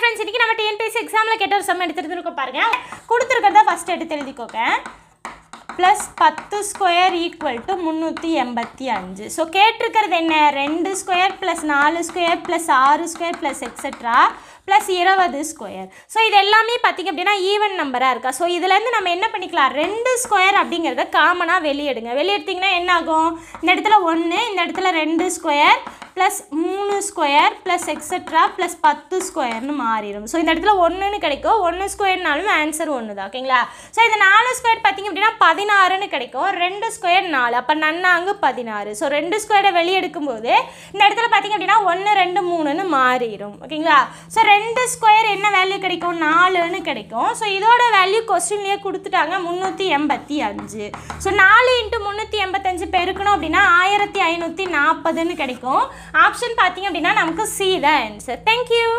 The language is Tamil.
ஃப்ரெண்ட்ஸ் இன்றைக்கி நம்ம டிஎன்பிஎஸ்சி எக்ஸாமில் கேட்ட ஒரு சம் எடுத்துருந்துருக்கோம் பாருங்க கொடுத்துருக்கிறத ஃபஸ்ட் எடுத்து எழுதிக்கோங்க ப்ளஸ் பத்து ஸ்கொயர் ஈக்குவல் டு முந்நூற்றி எண்பத்தி அஞ்சு ஸோ கேட்டிருக்கிறது என்ன ரெண்டு ஸ்கொயர் ப்ளஸ் நாலு ஸ்கொயர் ப்ளஸ் ஆறு ஸ்கொயர் ப்ளஸ் எக்ஸெட்ரா ப்ளஸ் இருபது ஸ்கொயர் ஸோ இது எல்லாமே பார்த்திங்க அப்படின்னா ஈவன் நம்பராக இருக்கா ஸோ இதுலேருந்து நம்ம என்ன பண்ணிக்கலாம் ரெண்டு ஸ்கொயர் அப்படிங்கிறத காமனாக வெளியெடுங்க வெளியெடுத்திங்கன்னா என்ன ஆகும் இந்த இடத்துல ஒன்று இந்த இடத்துல ரெண்டு ஸ்கொயர் ப்ளஸ் மூணு ஸ்கொயர் ப்ளஸ் எக்ஸெட்ரா ப்ளஸ் பத்து ஸ்கொயர்னு மாறிடும் ஸோ இந்த இடத்துல ஒன்றுன்னு கிடைக்கும் ஒன்று ஸ்கொயர்னாலும் ஆன்சர் ஒன்று தான் ஓகேங்களா ஸோ இந்த நாலு ஸ்கொயர் பார்த்திங்க அப்படின்னா பதினாறுன்னு கிடைக்கும் ரெண்டு ஸ்கொயர் நாலு அப்போ நன்னாங்கு பதினாறு ஸோ ரெண்டு ஸ்கொயரை வெளியெடுக்கும் போது இந்த இடத்துல பார்த்திங்க அப்படின்னா ஒன்று ரெண்டு மூணுன்னு மாறிடும் ஓகேங்களா ஸோ ரெண்டு ஸ்கொயர் என்ன வேல்யூ கிடைக்கும் நாலுன்னு கிடைக்கும் ஸோ இதோட வேல்யூ கொஸ்டின்லேயே கொடுத்துட்டாங்க முந்நூற்றி எண்பத்தி அஞ்சு ஸோ நாலு இன்ட்டு முந்நூற்றி எண்பத்தஞ்சு பெருக்கணும் அப்படின்னா ஆயிரத்தி ஐநூற்றி நாற்பதுன்னு கிடைக்கும் ஆப்ஷன் பார்த்தீங்க அப்படின்னா நமக்கு சி தான் ஆன்சர் தேங்க்யூ